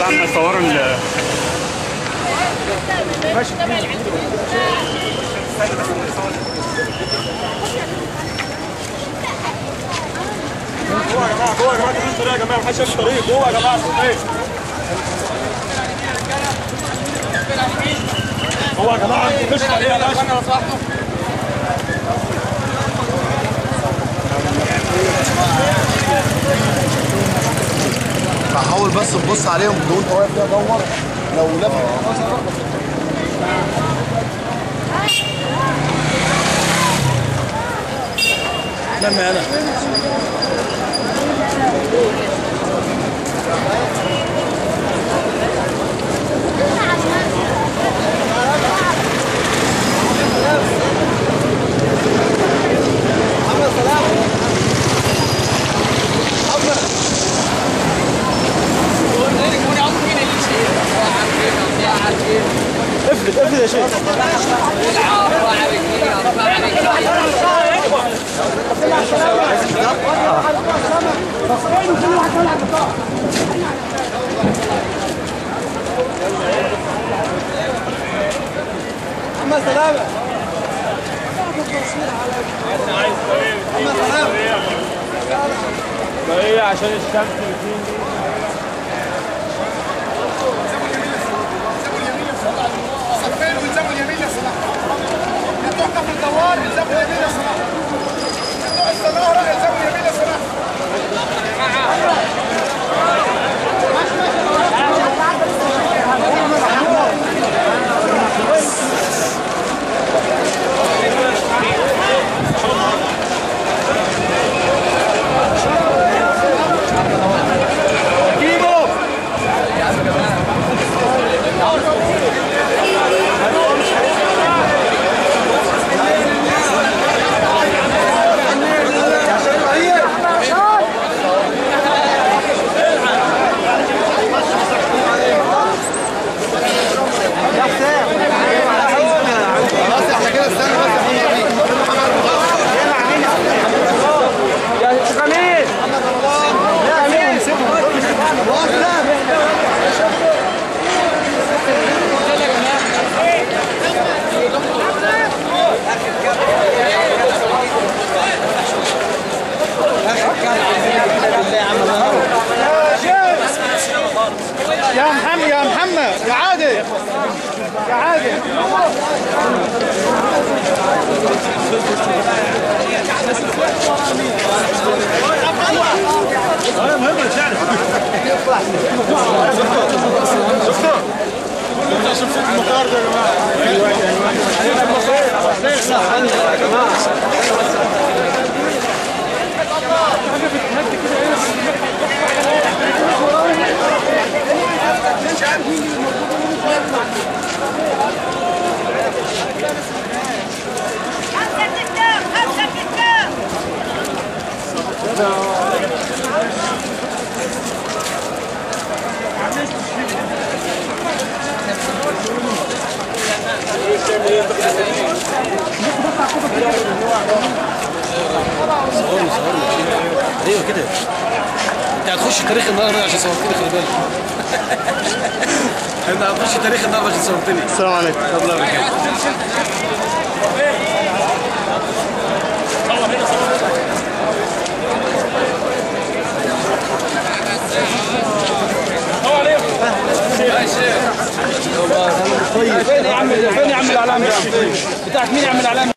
عم صوروا ال جوه يا جماعه جوه يا جماعه في الطريق يا جماعه محدش يمشي الطريق جوه يا جماعه الطريق جوه يا جماعه مش الطريق يا باشا حاول بس تبص عليهم لو انت واقف كده دور لو لف لما انا افلت افلت يا شيخ ايه عشان الشمس بتيجي صفين والزموا اليمين يا صلاح يا تحكم الدوار الزموا اليمين يا صلاح يا تروح السناره الزموا اليمين يا صلاح خلاص احنا كده استنى بس يا محمد يا محمد يا عادل يا عادل خمسة ستة خمسة ستة ايوه كده انت هتخش تاريخ النهارده عشان صورتني خلي بالك انت هتخش تاريخ النهارده عشان صورتني السلام عليكم الله يبارك فين يا عم فين يا عم الاعلام ده بتاعك مين يا عم الاعلام